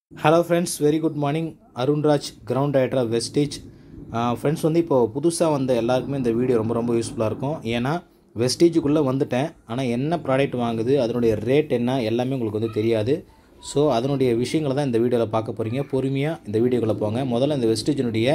hello friends very good morning Arunraj ground writer of Vestige friends வந்து இப்போது புதுசாக வந்த எல்லாருக்குமே இந்த வீடியோ ரொம்ப ரொம்ப யூஸ்ஃபுல்லாக இருக்கும் ஏன்னா வெஸ்டேஜுக்குள்ளே வந்துட்டேன் ஆனால் என்ன ப்ராடக்ட் வாங்குது அதனுடைய ரேட் என்ன எல்லாமே உங்களுக்கு வந்து தெரியாது ஸோ அதனுடைய விஷயங்களை தான் இந்த வீடியோவில் பார்க்க போகிறீங்க பொறுமையாக இந்த வீடியோக்குள்ளே போங்க முதல்ல இந்த வெஸ்டேஜினுடைய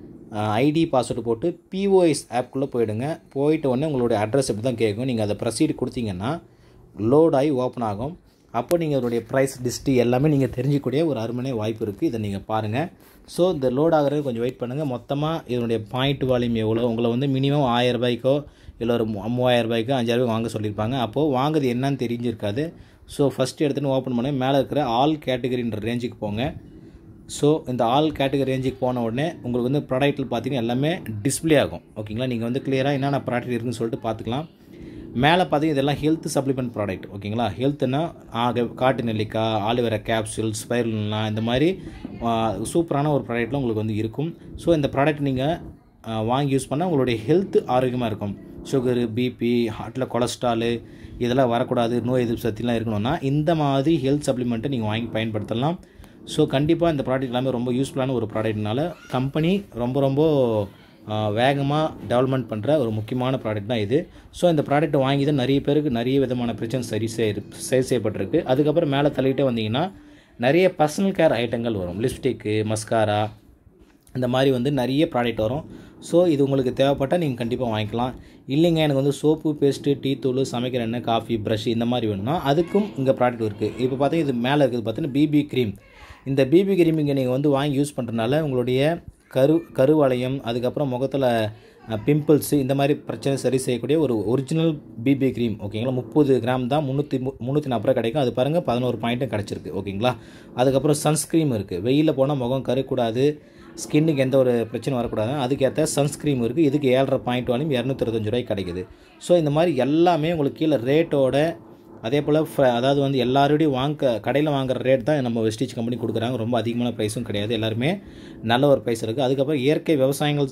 ஐடி பாஸ்வேர்டு போட்டு பிஓஎஸ் ஆப்குள்ளே போயிடுங்க போயிட்ட உடனே உங்களுடைய அட்ரஸ் எப்படி தான் கேட்கும் நீங்கள் அதை ப்ரொசீட் கொடுத்தீங்கன்னா லோட் ஆகி ஓப்பன் ஆகும் அப்போ நீங்கள் அதனுடைய ப்ரைஸ் லிஸ்ட்டு எல்லாமே நீங்கள் தெரிஞ்சிக்கக்கூடிய ஒரு அருமையான வாய்ப்பு இருக்குது இதை நீங்கள் பாருங்கள் ஸோ இந்த லோட் ஆகிறது கொஞ்சம் வெயிட் பண்ணுங்கள் மொத்தமாக இதனுடைய பாயிண்ட் வால்யூம் எவ்வளோ உங்களை வந்து மினிமம் ஆயிரம் ரூபாய்க்கோ இல்லை ஒரு மூ- மூவாயிரம் ரூபாய்க்கோ அஞ்சாயிரம் ரூபாய்க்கு வாங்க சொல்லியிருப்பாங்க அப்போது வாங்குறது என்னன்னு தெரிஞ்சிருக்காது ஸோ ஃபஸ்ட்டு எடுத்துன்னு ஓப்பன் பண்ணி மேலே இருக்கிற ஆல் கேட்டகரின்ற ரேஞ்சுக்கு போங்க ஸோ இந்த ஆல் கேட்டகரி ரேஞ்சுக்கு போன உடனே உங்களுக்கு வந்து ப்ராடக்ட்டில் பார்த்தீங்கன்னா எல்லாமே டிஸ்ப்ளே ஆகும் ஓகேங்களா நீங்கள் வந்து கிளியராக என்னென்ன ப்ராடக்ட் இருக்குன்னு சொல்லிட்டு பார்த்துக்கலாம் மேலே பார்த்தீங்கன்னா இதெல்லாம் ஹெல்த் சப்ளிமெண்ட் ப்ராடக்ட் ஓகேங்களா ஹெல்த்துனா காட்டு நெல்லிக்காய் ஆலிவேரா கேப்சூல் ஸ்பைரல்னா இந்த மாதிரி ஆ, சூப்பரான ஒரு ப்ராடக்ட்லாம் உங்களுக்கு வந்து இருக்கும் ஸோ இந்த ப்ராடக்ட் நீங்கள் வாங்கி யூஸ் பண்ணால் உங்களுடைய ஹெல்த் ஆரோக்கியமாக இருக்கும் சுகரு பிபி ஹார்ட்டில் கொலஸ்ட்ராலு இதெல்லாம் வரக்கூடாது நோய் எதிர்ப்பு சக்திலாம் இருக்கணும்னா இந்த மாதிரி ஹெல்த் சப்ளிமெண்ட்டை நீங்கள் வாங்கி பயன்படுத்தலாம் ஸோ கண்டிப்பாக இந்த ப்ராடக்ட் எல்லாமே ரொம்ப யூஸ்ஃபுல்லான ஒரு ப்ராடக்ட்னால கம்பெனி ரொம்ப ரொம்ப வேகமாக டெவலப்மெண்ட் பண்ணுற ஒரு முக்கியமான ப்ராடக்ட் தான் இது ஸோ இந்த ப்ராடக்ட்டை வாங்கி தான் நிறைய பேருக்கு நிறைய விதமான பிரச்சனை சரி செய்ய சரி செய்யப்பட்டிருக்கு அதுக்கப்புறம் மேலே தள்ளிட்டே வந்தீங்கன்னா நிறைய பர்சனல் கேர் ஐட்டங்கள் வரும் லிப்ஸ்டிக்கு மஸ்காரா இந்த மாதிரி வந்து நிறைய ப்ராடக்ட் வரும் ஸோ இது உங்களுக்கு தேவைப்பட்டால் நீங்கள் கண்டிப்பாக வாங்கிக்கலாம் இல்லைங்க எனக்கு வந்து சோப்பு பேஸ்ட்டு டீ தூள் சமைக்கிற எண்ணெய் காஃபி ப்ரஷ் இந்த மாதிரி வேணும்னா அதுக்கும் இங்கே ப்ராடக்ட் இருக்குது இப்போ பார்த்தீங்கன்னா இது மேலே இருக்குது பார்த்தீங்கன்னா பிபி க்ரீம் இந்த பிபி க்ரீம் இங்கே நீங்கள் வந்து வாங்கி யூஸ் பண்ணுறதுனால உங்களுடைய கரு கருவளையம் அதுக்கப்புறம் முகத்தில் பிம்பிள்ஸு இந்த மாதிரி பிரச்சனை சரி செய்யக்கூடிய ஒரு ஒரிஜினல் பிபி க்ரீம் ஓகேங்களா முப்பது கிராம் தான் முந்நூற்றி முந்நூற்றி நாற்பது ரூபா கிடைக்கும் அது பாருங்கள் பதினோரு பாயிண்ட்டும் கிடச்சிருக்கு ஓகேங்களா அதுக்கப்புறம் சன்ஸ்க்ரீம் இருக்குது வெயிலில் போனால் முகம் கருக்கூடாது ஸ்கின்னுக்கு எந்த ஒரு பிரச்சனை வரக்கூடாது அதுக்கேற்ற சன்ஸ்க்ரீம் இருக்குது இதுக்கு ஏழரை பாயிண்ட் வாலையும் இரநூத்தி ரூபாய் கிடைக்குது ஸோ இந்த மாதிரி எல்லாமே உங்களுக்கு கீழே ரேட்டோட அதே போல் அதாவது வந்து எல்லாரோடையும் வாங்க கடையில் வாங்குற ரேட் தான் நம்ம வெஸ்டீஜ் கம்பெனி கொடுக்குறாங்க ரொம்ப அதிகமான ப்ரைஸும் கிடையாது எல்லாருமே நல்ல ஒரு ப்ரைஸ் இருக்குது அதுக்கப்புறம் இயற்கை விவசாயங்கள்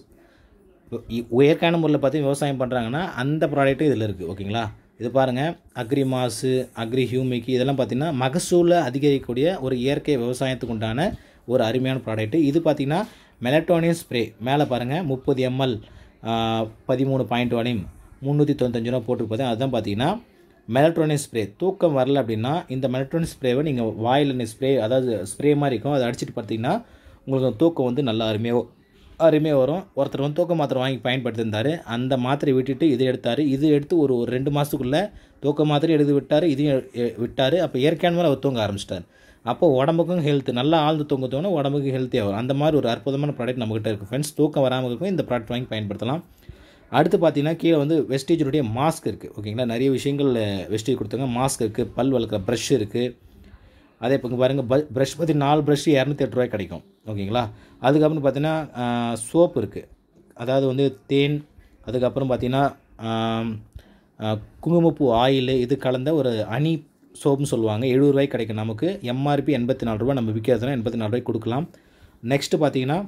இ- இயற்கையான முறையில் பார்த்து விவசாயம் பண்ணுறாங்கன்னா அந்த ப்ராடக்ட்டும் இதில் இருக்குது ஓகேங்களா இது பாருங்கள் அக்ரி மாசு அக்ரி ஹியூமிக் இதெல்லாம் பார்த்திங்கன்னா மகசூலை அதிகரிக்கக்கூடிய ஒரு இயற்கை விவசாயத்துக்கு உண்டான ஒரு அருமையான ப்ராடக்ட்டு இது பார்த்திங்கன்னா மெலட்டோனியம் ஸ்ப்ரே மேலே பாருங்கள் முப்பது எம்எல் பதிமூணு பாயிண்ட் வரையும் முந்நூற்றி தொண்ணூத்தஞ்சு ரூபா போட்டு பார்த்தேன் அதுதான் பார்த்தீங்கன்னா மெலட்ரோனிக் ஸ்ப்ரே தூக்கம் வரல அப்படின்னா இந்த மெலட்ரோனிக் ஸ்ப்ரேவை நீங்கள் வாயில் ஸ்ப்ரே அதாவது ஸ்ப்ரே மாதிரி இருக்கும் அதை அடிச்சிட்டு பார்த்தீங்கன்னா உங்களுக்கு தூக்கம் வந்து நல்லா அருமையாக அருமையாக வரும் ஒருத்தர் வந்து தூக்க மாத்திரை வாங்கி பயன்படுத்தியிருந்தார் அந்த மாத்திரை விட்டுட்டு இது எடுத்தார் இது எடுத்து ஒரு ஒரு ரெண்டு மாதத்துக்குள்ளே தூக்க மாத்திரை எடுத்து விட்டார் இதையும் எ- விட்டார் அப்போ இயற்கையான மேலே அவர் தூங்க ஆரம்பிச்சிட்டார் அப்போ உடம்புக்கும் ஹெல்த் நல்லா ஆழ்ந்து தூங்க தோணும் உடம்புக்கு ஹெல்த்தியாக வரும் அந்த மாதிரி ஒரு அற்புதமான ப்ராடக்ட் நம்மகிட்ட இருக்குது ஃப்ரெண்ட்ஸ் தூக்கம் வராமல் இருக்கும் இந்த ப்ராடக்ட் வாங்கி பயன்படுத்தலாம் அடுத்து பார்த்தீங்கன்னா கீழே வந்து வெஸ்டேஜினுடைய மாஸ்க் இருக்குது ஓகேங்களா நிறைய விஷயங்கள் வெஸ்டேஜ் கொடுத்தாங்க மாஸ்க் இருக்குது பல் வளர்க்குற ப்ரஷ் இருக்குது அதே இப்போ இங்கே பாருங்கள் ப்ரஷ் பற்றி நாலு ப்ரஷ் இரநூத்தி எட்டு ரூபாய் கிடைக்கும் ஓகேங்களா அதுக்கப்புறம் பார்த்தீங்கன்னா சோப் இருக்குது அதாவது வந்து தேன் அதுக்கப்புறம் பார்த்தீங்கன்னா ஆம், ஆ, குங்குமப்பூ ஆயில் இது கலந்த ஒரு அணி சோப்புன்னு சொல்லுவாங்க எழுபது ரூபாய்க்கு கிடைக்கும் நமக்கு எம்ஆர்பி எண்பத்தி நாலு ரூபாய் நம்ம விற்கிறதுனா எண்பத்தி நாலு ரூபாய்க்கு கொடுக்கலாம் நெக்ஸ்ட்டு பார்த்தீங்கன்னா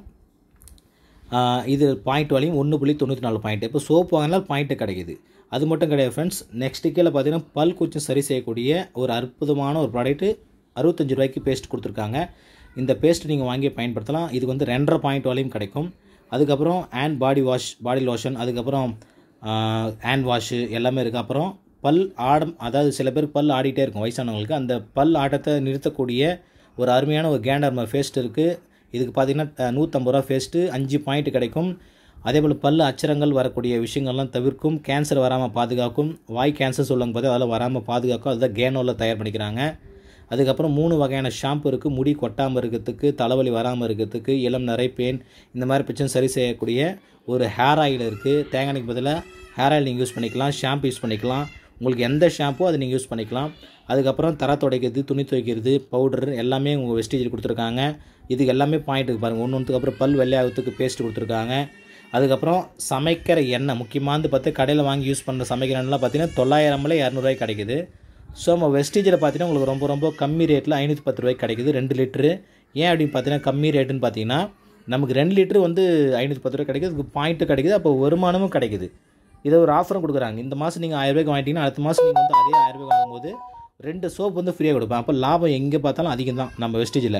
ஆஹ் இது பாயிண்ட் வாலியும் ஒன்று புள்ளி தொண்ணூற்றி நாலு பாயிண்ட் இப்போ சோப் வாங்கினால் பாயிண்ட்டு கிடைக்குது அது மட்டும் கிடையாது ஃப்ரெண்ட்ஸ் நெக்ஸ்ட் கீழே பார்த்தீங்கன்னா பல் கூச்சம் சரி செய்யக்கூடிய ஒரு அற்புதமான ஒரு ப்ராடக்ட்டு அறுபத்தஞ்சு ரூபாய்க்கு பேஸ்ட் கொடுத்துருக்காங்க இந்த பேஸ்ட் நீங்கள் வாங்கி பயன்படுத்தலாம் இதுக்கு வந்து ரெண்டரை பாயிண்ட் வாலியும் கிடைக்கும் அதுக்கப்புறம் hand body wash body lotion அதுக்கப்புறம் ஹேண்ட் வாஷு எல்லாமே இருக்குது அப்புறம் பல் ஆடம் அதாவது சில பேருக்கு பல் ஆடிட்டே இருக்கும் வயசானவங்களுக்கு அந்த பல் ஆட்டத்தை நிறுத்தக்கூடிய ஒரு அருமையான ஒரு கேண்டர்மர் ஃபேஸ்ட் இருக்குது இதுக்கு பார்த்தீங்கன்னா நூற்றம்பது ரூபா ஃபேஸ்ட்டு அஞ்சு பாயிண்ட் கிடைக்கும் அதே போல் பல் அச்சரங்கள் வரக்கூடிய விஷயங்கள்லாம் தவிர்க்கும் கேன்சர் வராமல் பாதுகாக்கும் வாய் கேன்சர் சொல்லுவாங்க பார்த்து அதெல்லாம் வராமல் பாதுகாக்கும் அதுதான் கேனோவில் தயார் பண்ணிக்கிறாங்க அதுக்கப்புறம் மூணு வகையான ஷாம்பு இருக்குது முடி கொட்டாமல் இருக்கிறதுக்கு தலைவலி வராமல் இருக்கிறதுக்கு இளம் நிறை பேன் இந்த மாதிரி பிரச்சனை சரி செய்யக்கூடிய ஒரு ஹேர் ஆயில் இருக்குது தேங்காய் எண்ணெய்க்கு பதிலாக ஹேர் ஆயில் நீங்கள் யூஸ் பண்ணிக்கலாம் ஷாம்பு யூஸ் பண்ணிக்கலாம் உங்களுக்கு எந்த ஷாம்போ அதை நீங்கள் யூஸ் பண்ணிக்கலாம் அதுக்கப்புறம் தர துடைக்கிறது துணி துவைக்கிறது பவுடர் எல்லாமே உங்கள் வெஸ்டேஜில் கொடுத்துருக்காங்க இதுக்கு எல்லாமே பாயிண்ட்டுக்கு பாருங்கள் ஒன்று ஒன்றுக்கு அப்புறம் பல் வெள்ளையாகிறதுக்கு பேஸ்ட் கொடுத்துருக்காங்க அதுக்கப்புறம் சமைக்கிற எண்ணெய் முக்கியமானது பார்த்து கடையில் வாங்கி யூஸ் பண்ணுற சமைக்கிற எண்ணெய்லாம் பார்த்தீங்கன்னா தொள்ளாயிரம்ல இரநூறுவாய்க்கு கிடைக்குது ஸோ நம்ம வெஸ்டேஜில் பார்த்தீங்கன்னா உங்களுக்கு ரொம்ப ரொம்ப கம்மி ரேட்டில் ஐநூற்றி பத்து ரூபாய்க்கு கிடைக்குது ரெண்டு லிட்ரு ஏன் அப்படின்னு பார்த்தீங்கன்னா கம்மி ரேட்டுன்னு பார்த்தீங்கன்னா நமக்கு ரெண்டு லிட்ரு வந்து ஐநூற்றி பத்து ரூபாய் கிடைக்குது அதுக்கு பாயிண்ட்டு கிடைக்குது அப்போ வருமானமும் கிடைக்குது இதை ஒரு ஆஃபரும் கொடுக்குறாங்க இந்த மாதம் நீங்கள் ஆயிரம் ரூபாய்க்கு வாங்கிட்டீங்கன்னா அடுத்த மாதம் நீங்கள் வந்து அதே ஆயிரம் ரூபாய்க்கு வாங்கும்போது ரெண்டு சோப் வந்து ஃப்ரீயாக கொடுப்பேன் அப்போ லாபம் எங்கே பார்த்தாலும் அதிகம் தான் நம்ம வெஸ்டேஜில்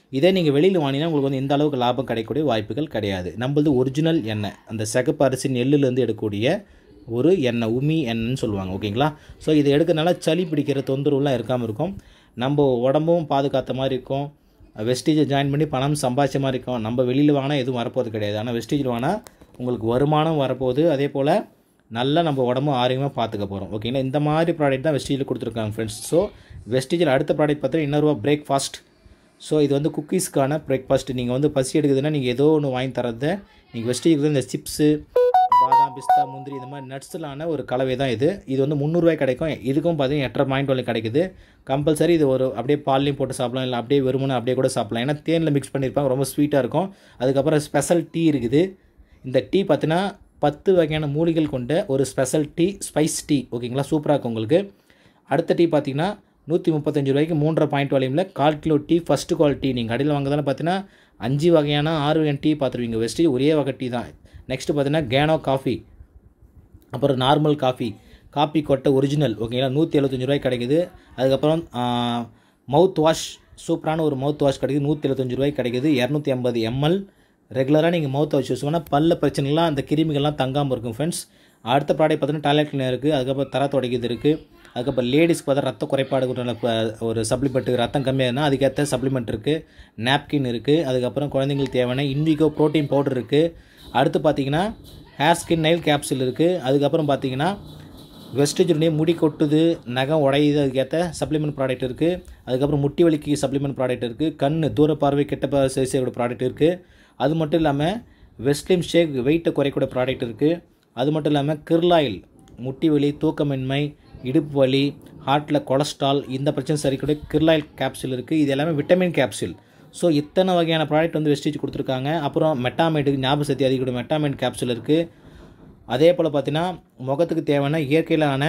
இதே நீங்கள் வெளியில் வாங்கினா உங்களுக்கு வந்து இந்த அளவுக்கு லாபம் கிடைக்கக்கூடிய வாய்ப்புகள் கிடையாது நம்மளது ஒரிஜினல் எண்ணெய் அந்த சிகப்பு அரிசி நெல்லுலேருந்து எடுக்கக்கூடிய ஒரு எண்ணெய் உமி எண்ணெய்னு சொல்லுவாங்க ஓகேங்களா ஸோ இதை எடுக்கிறனால சளி பிடிக்கிற தொந்தரவுலாம் இருக்காமல் இருக்கும் நம்ம உடம்பும் பாதுகாத்த மாதிரி இருக்கும் வெஸ்டேஜை ஜாயின் பண்ணி பணம் சம்பாதிச்ச மாதிரி இருக்கும் நம்ம வெளியில் வாங்கினா எதுவும் வரப்போகிறது கிடையாது ஆனால் வெஸ்டேஜில் வாங்கினா உங்களுக்கு வருமானம் வரப்போகுது அதே போல் நல்லா நம்ம உடம்பும் ஆரோக்கியமாக பார்த்துக்க போகிறோம் ஓகேங்களா இந்த மாதிரி ப்ராடக்ட் தான் வெஸ்டேஜில் கொடுத்துருக்காங்க ஃப்ரெண்ட்ஸ் ஸோ வெஸ்டேஜில் அடுத்த ப்ராடக்ட் பார்த்தீங்கன்னா இன்னொரு பிரேக்ஃபாஸ்ட் ஸோ இது வந்து குக்கீஸ்க்கான பிரேக்ஃபாஸ்ட் நீங்கள் வந்து பசி எடுக்குதுன்னா நீங்கள் ஏதோ ஒன்று வாங்கி தரதை நீங்கள் வெஸ்டேஜுக்கு இந்த சிப்ஸு பாதாம் பிஸ்தா முந்திரி இந்த மாதிரி நட்ஸ்லான ஒரு கலவை தான் இது இது வந்து முந்நூறுரூவாய் கிடைக்கும் இதுக்கும் பார்த்தீங்கன்னா எட்டரை பாயிண்ட் ஒன்று கிடைக்குது கம்பல்சரி இது ஒரு அப்படியே பால்லையும் போட்டு சாப்பிடலாம் இல்லை அப்படியே வெறுமனே அப்படியே கூட சாப்பிடலாம் ஏன்னா தேனில் மிக்ஸ் பண்ணியிருப்பாங்க ரொம்ப ஸ்வீட்டாக இருக்கும் அதுக்கப்புறம் ஸ்பெஷல் டீ இருக்குது இந்த டீ பார்த்தீங்கன்னா பத்து வகையான மூலிகள் கொண்ட ஒரு ஸ்பெஷல் டீ ஸ்பைஸ் டீ ஓகேங்களா சூப்பராக இருக்கும் உங்களுக்கு அடுத்த டீ பார்த்தீங்கன்னா நூற்றி முப்பத்தஞ்சு ரூபாய்க்கு மூன்றரை பாயிண்ட் வால்யூமில் கால் கிலோ டீ ஃபஸ்ட்டு குவாலிட்டி நீங்கள் கடையில் வாங்குறதால பார்த்தீங்கன்னா அஞ்சு வகையான ஆறு வகையான டீ பார்த்துருவீங்க வெஸ்ட்டு ஒரே வகை டீ தான் நெக்ஸ்ட்டு பார்த்தீங்கன்னா கேனோ காஃபி அப்புறம் நார்மல் காஃபி காப்பி கொட்டை ஒரிஜினல் ஓகேங்களா நூற்றி எழுபத்தஞ்சு ரூபாய்க்கு கிடைக்குது அதுக்கப்புறம் மவுத் வாஷ் சூப்பரான ஒரு மவுத் வாஷ் கிடைக்குது நூற்றி எழுபத்தஞ்சு ரூபாய்க்கு கிடைக்குது இரநூத்தி ஐம்பது எம்எல் ரெகுலராக நீங்கள் மவுத் வாஷ் யூஸ் பண்ணால் பல்ல பிரச்சனைலாம் அந்த கிருமிகள்லாம் தங்காமல் இருக்கும் ஃப்ரெண்ட்ஸ் அடுத்த ப்ராடக்ட் பார்த்தீங்கன்னா டாய்லெட் கிளீனர் இருக்குது அதுக்கப்புறம் தர துடைக்கிறது இருக்குது அதுக்கப்புறம் லேடிஸ்க்கு பார்த்தா ரத்த குறைபாடு ஒரு சப்ளிமெண்ட் ரத்தம் கம்மியாகுதுன்னா அதுக்கேற்ற சப்ளிமெண்ட் இருக்குது நாப்கின் இருக்குது அதுக்கப்புறம் குழந்தைங்களுக்கு தேவையான இன்விகோ ப்ரோட்டீன் பவுடர் இருக்குது அடுத்து பார்த்தீங்கன்னா ஹேர் ஸ்கின் நெயில் கேப்சூல் இருக்குது அதுக்கப்புறம் பார்த்தீங்கன்னா வெஸ்டேஜுடைய முடி கொட்டுது நகம் உடையுது அதுக்கேற்ற சப்ளிமெண்ட் ப்ராடக்ட் இருக்குது அதுக்கப்புறம் முட்டி வலிக்கு சப்ளிமெண்ட் ப்ராடக்ட் இருக்குது கண் தூர பார்வை கெட்ட பார்வை சரி செய்யக்கூடிய ப்ராடக்ட் இருக்குது அது மட்டும் இல்லாமல் வெஸ்லிம் ஷேக் வெயிட்டை குறைக்கூடிய ப்ராடக்ட் இருக்குது அது மட்டும் இல்லாமல் கிர்லாயில் முட்டி வலி தூக்கமின்மை இடுப்பு வலி ஹார்ட்டில் கொலஸ்ட்ரால் இந்த பிரச்சனை சரிக்கூடிய கிர்லாயில் கேப்சூல் இருக்குது இது எல்லாமே விட்டமின் கேப்சூல் ஸோ இத்தனை வகையான ப்ராடக்ட் வந்து வெஸ்டேஜ் கொடுத்துருக்காங்க அப்புறம் மெட்டாமைட்டுக்கு ஞாபக சக்தி அதிகக்கூடிய மெட்டாமைட் கேப்சூல் இருக்குது அதே போல் பார்த்தீங்கன்னா முகத்துக்கு தேவையான இயற்கையிலான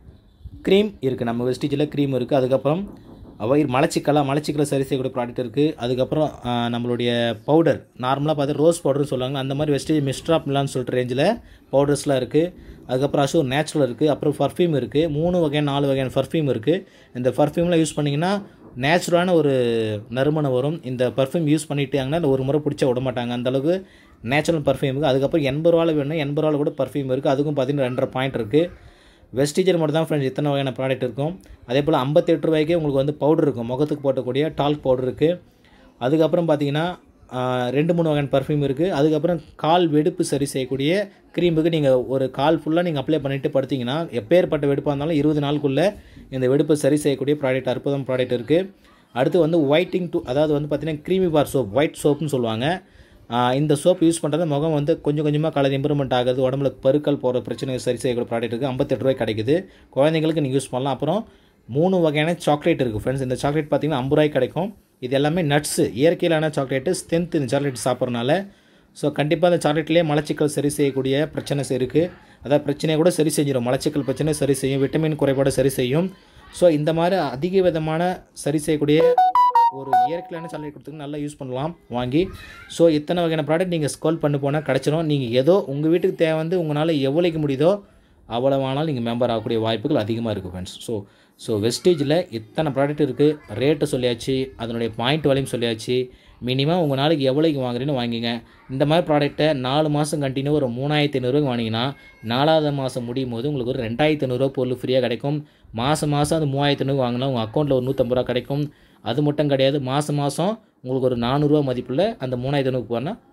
க்ரீம் இருக்குது நம்ம வெஸ்டேஜில் க்ரீம் இருக்குது அதுக்கப்புறம் வயிறு மலச்சிக்கலா மலச்சிக்கலை சரி செய்யக்கூடிய ப்ராடக்ட் இருக்குது அதுக்கப்புறம் நம்மளுடைய பவுடர் நார்மலாக பார்த்து ரோஸ் பவுடர்னு சொல்லுவாங்க அந்த மாதிரி வெஸ்டேஜ் மிஸ்ட்ராப்லான்னு சொல்லிட்டு ரேஞ்சில் பவுடர்ஸ்லாம் இருக்குது அதுக்கப்புறம் அஷூர் நேச்சுரல் இருக்குது அப்புறம் பர்ஃப்யூம் இருக்குது மூணு வகையான நாலு வகையான பர்ஃப்யூம் இருக்குது இந்த பர்ஃப்யூம்லாம் யூஸ் பண்ணிங்கன்னா நேச்சுரலான ஒரு நறுமணம் வரும் இந்த பர்ஃப்யூம் யூஸ் பண்ணிட்டாங்கன்னா ஒரு முறை பிடிச்சா விட மாட்டாங்க அந்தளவுக்கு நேச்சுரல் பர்ஃப்யூமுக்கு அதுக்கப்புறம் எண்பது ரூபாவில் வேணும் எண்பது ரூபாவில் கூட பர்ஃப்யூம் இருக்குது அதுக்கும் பார்த்தீங்கன்னா ரெண்டரை பாயிண்ட் இருக்குது வெஸ்டீஜர் மட்டும் தான் ஃப்ரெண்ட்ஸ் இத்தனை வகையான ப்ராடக்ட் இருக்கும் அதே போல் ஐம்பத்தெட்டு ரூபாய்க்கே உங்களுக்கு வந்து பவுடர் இருக்கும் முகத்துக்கு போட்டக்கூடிய டால்க் பவுடர் இருக்குது அதுக்கப்புறம் பார்த்தீங்கன்னா ரெண்டு மூணு வகையான பர்ஃப்யூம் இருக்குது அதுக்கப்புறம் கால் வெடிப்பு சரி செய்யக்கூடிய க்ரீமுக்கு நீங்கள் ஒரு கால் ஃபுல்லாக நீங்கள் அப்ளை பண்ணிவிட்டு படுத்திங்கன்னா எப்பேற்பட்ட வெடிப்பாக இருந்தாலும் இருபது நாளுக்குள்ளே இந்த வெடிப்பை சரி செய்யக்கூடிய ப்ராடக்ட் அற்புதம் ப்ராடக்ட் இருக்குது அடுத்து வந்து ஒயிட்டிங் டூ அதாவது வந்து பார்த்திங்கன்னா க்ரீமி பார் சோப் ஒயிட் சோப்னு சொல்லுவாங்க இந்த சோப் யூஸ் பண்ணுறது முகம் வந்து கொஞ்சம் கொஞ்சமாக கலர் இம்ப்ரூவ்மெண்ட் ஆகுது உடம்புல பருக்கள் போகிற பிரச்சனை சரி செய்யக்கூடிய ப்ராடக்ட் இருக்குது ஐம்பத்தெட்டு ரூபாய் கிடைக்குது குழந்தைங்களுக்கு நீங்கள் யூஸ் பண்ணலாம் அப்புறம் மூணு வகையான சாக்லேட் இருக்குது ஃப்ரெண்ட்ஸ் இந்த சாக்லேட் பார்த்திங்கன்னா ஐம்பது ரூபாய் கிடைக்கும் இது எல்லாமே நட்ஸு இயற்கையிலான சாக்லேட்டு ஸ்ட்ரென்த் இந்த சாக்லேட் சாப்பிட்றனால ஸோ கண்டிப்பாக அந்த சாக்லேட்லேயே மலச்சிக்கல் சரி செய்யக்கூடிய பிரச்சனை இருக்குது அதாவது பிரச்சனையை கூட சரி செஞ்சிடும் மலச்சிக்கல் பிரச்சனை சரி செய்யும் விட்டமின் குறைபாடு சரி செய்யும் ஸோ இந்த மாதிரி அதிக விதமான சரி செய்யக்கூடிய ஒரு இயற்கையான சாக்லேட் கொடுத்துங்க நல்லா யூஸ் பண்ணலாம் வாங்கி ஸோ இத்தனை வகையான ப்ராடக்ட் நீங்கள் ஸ்கோல் பண்ணி போனால் கிடச்சிரும் நீங்கள் ஏதோ உங்கள் வீட்டுக்கு தேவை வந்து உங்களால் எவ்வளோக்கு முடியுதோ அவ்வளோவானாலும் நீங்கள் மெம்பர் ஆகக்கூடிய வாய்ப்புகள் அதிகமாக இருக்குது ஃப்ரெண்ட்ஸ் ஸோ ஸோ வெஸ்டேஜில் இத்தனை ப்ராடக்ட் இருக்குது ரேட்டு சொல்லியாச்சு அதனுடைய பாயிண்ட் வலையும் சொல்லியாச்சு மினிமம் உங்கள் நாளைக்கு எவ்வளோக்கு வாங்குறீன்னு வாங்கிங்க இந்த மாதிரி ப்ராடக்ட்டை நாலு மாதம் கண்டினியூ ஒரு மூணாயிரத்தி ஐநூறுரூவா வாங்கினீங்கன்னா நாலாவது மாதம் முடியும் போது உங்களுக்கு ஒரு ரெண்டாயிரத்தி ஐநூறுரூவா பொருள் ஃப்ரீயாக கிடைக்கும் மாதம் மாதம் அது மூவாயிரத்தி ஐநூறு வாங்கினா உங்கள் அக்கௌண்ட்டில் ஒரு நூற்றம்பது ரூபா கிடைக்கும் அது மட்டும் கிடையாது மாதம் மாதம் உங்களுக்கு ஒரு நானூறுரூவா மதிப்பில் அந்த மூணாயிரத்தி ஐநூறு போனால்